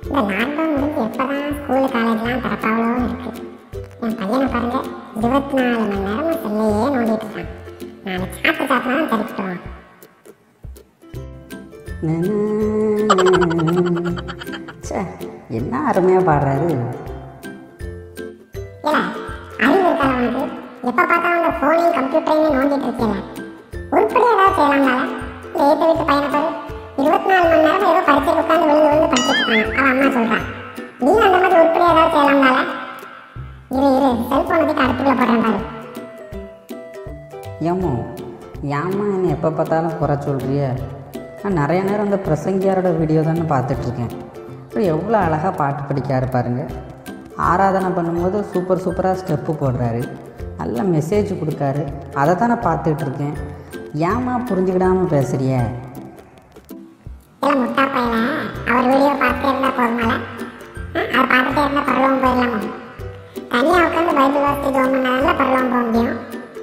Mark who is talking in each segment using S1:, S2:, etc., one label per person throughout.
S1: இந்த லாக்டவுன் முடிஞ்சு எப்பதான் ஸ்கூலு காலேஜ்லாம் திறப்பாவளோ இருக்கு என் பையனை பாருங்க இருபத்தி நாலு மணி நேரமும் செல்லையே நோண்டிட்டு இருக்கான் நாளைக்கு சாப்பிட்டு சாப்பிட்டு தான் தெரிவிட்டுருவான்
S2: ச்சே என்ன அருமையாக பாடுறாரு
S1: இல்ல அறிவு இருக்கால உனக்கு எப்ப பார்த்தாலும் அந்த போனையும் கம்ப்யூட்டரையும் நோண்டிட்டு இருக்கீங்க உருப்படியா ஏதாவது செய்யலாம்ல இந்த ஏத்த வீட்டு பையனை பாரு இருபத்தி நாலு மணி நேரம் ஏதோ படிச்சு உட்காந்து விழுந்து விழுந்து படிச்சுட்டு இருக்காங்க அவன் அம்மா சொல்றான் நீ அந்த மாதிரி உருப்படியா ஏதாவது செய்யலாம்ல இரு இரு செல்போனை தூக்கி அடுப்புக்குள்ள போடுறேன் பாரு
S2: ஏமோ ஏம்மா என்னை எப்போ பார்த்தாலும் குறை சொல்கிறிய நான் நிறைய நேரம் இந்த பிரசங்கியாரோட வீடியோ தானே பார்த்துட்ருக்கேன் அப்புறம் எவ்வளோ அழகாக பாட்டு படிக்காரு பாருங்க ஆராதனை பண்ணும்போது சூப்பர் சூப்பராக ஸ்டெப்பு போடுறாரு நல்ல மெசேஜ் கொடுக்காரு அதை தானே பார்த்துட்ருக்கேன் ஏம்மா புரிஞ்சுக்கிடாமல் பேசுறிய
S1: இல்ல முட்டா பையல அவர் வீடியோ பார்த்துட்டே இருந்தா போதுமால அவர் பார்த்துட்டே இருந்தா பரலவம் போயிடலாமா தனியா உட்காந்து பைபிள் வாசித்து ஜோம் பண்ணாதான் பரலவம் போக முடியும்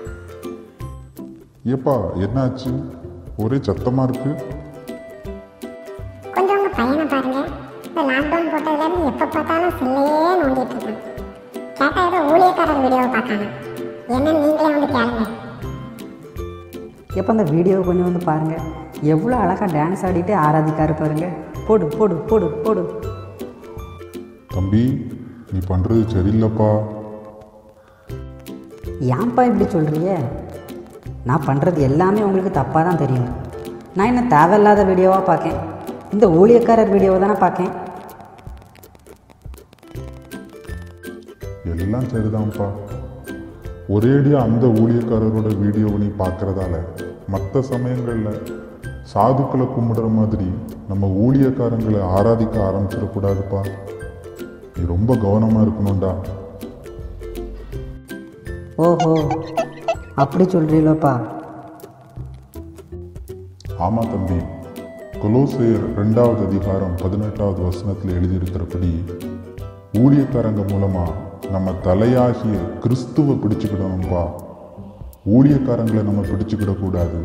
S3: ஏப்பா என்னாச்சு ஒரே சத்தமாக இருக்கு
S1: கொஞ்சம் உங்க பையனை பாருங்க இந்த லாக்டவுன் போட்டதுல இருந்து எப்ப பார்த்தாலும் செல்லையே நோண்டிட்டு இருக்கான் கேட்டா ஏதோ ஊழியக்காரர் வீடியோவை பார்த்தாங்க என்னன்னு நீங்களே வந்து கேளுங்க
S2: எப்போ அந்த வீடியோவை கொஞ்சம் வந்து பாருங்கள் எவ்வளோ அழகாக டான்ஸ் ஆடிட்டு ஆராதிக்காரு பாருங்க போடு போடு போடு போடு
S3: தம்பி நீ பண்ணுறது சரியில்லைப்பா
S2: ஏன்ப்பா இப்படி சொல்கிறிய நான் பண்ணுறது எல்லாமே உங்களுக்கு தப்பாக தான் தெரியும் நான் என்ன தேவையில்லாத வீடியோவாக பார்க்கேன் இந்த ஊழியக்காரர் வீடியோவை தானே பார்க்கேன்
S3: எல்லாம் சரிதான்ப்பா ஒரேடியாக அந்த ஊழியக்காரரோட வீடியோவை நீ பார்க்கறதால மற்ற சமயங்களில் சாதுக்களை கும்பிடுற மாதிரி நம்ம ஊழியக்காரங்களை ஆராதிக்க ஆரம்பிச்சிடக்கூடாதுப்பா நீ ரொம்ப கவனமாக இருக்கணும்டா
S2: ஓஹோ அப்படி சொல்கிறீங்களோப்பா
S3: ஆமாம் தம்பி கொலோசையர் ரெண்டாவது அதிகாரம் பதினெட்டாவது வசனத்தில் எழுதியிருக்கிறபடி ஊழியக்காரங்க மூலமாக நம்ம தலையாகிய கிறிஸ்துவை பிடிச்சுக்கிடணும்ப்பா ஊழியக்காரங்களை நம்ம பிடிச்சுக்கிடக்கூடாது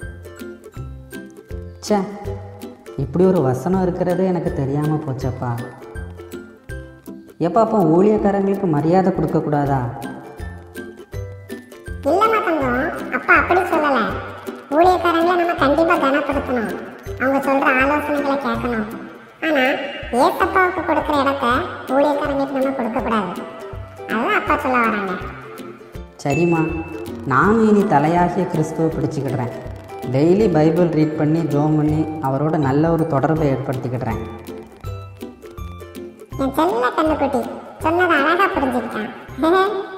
S2: ச்சே இப்படி ஒரு வசனம் இருக்கிறது எனக்கு தெரியாமல் போச்சப்பா எப்போ அப்போ ஊழியக்காரங்களுக்கு மரியாதை கொடுக்கக்கூடாதா
S1: இல்லம்மா தங்கம் அப்பா அப்படி சொல்லல ஊழியக்காரங்களை நம்ம கண்டிப்பா கனப்படுத்தணும் அவங்க சொல்ற ஆலோசனைகளை கேட்கணும் ஆனா ஏசப்பாவுக்கு கொடுக்குற இடத்த ஊழியக்காரங்களுக்கு நம்ம கொடுக்க கூடாது அதுதான் அப்பா சொல்ல வராங்க
S2: சரிம்மா நானும் இனி தலையாகிய கிறிஸ்துவை பிடிச்சிக்கிடுறேன் டெய்லி பைபிள் ரீட் பண்ணி ஜோம் பண்ணி அவரோட நல்ல ஒரு தொடர்பை ஏற்படுத்திக்கிடுறேன்
S1: என் செல்ல கண்ணுக்குட்டி சொன்னதை அழகா புரிஞ்சுக்கிட்டான்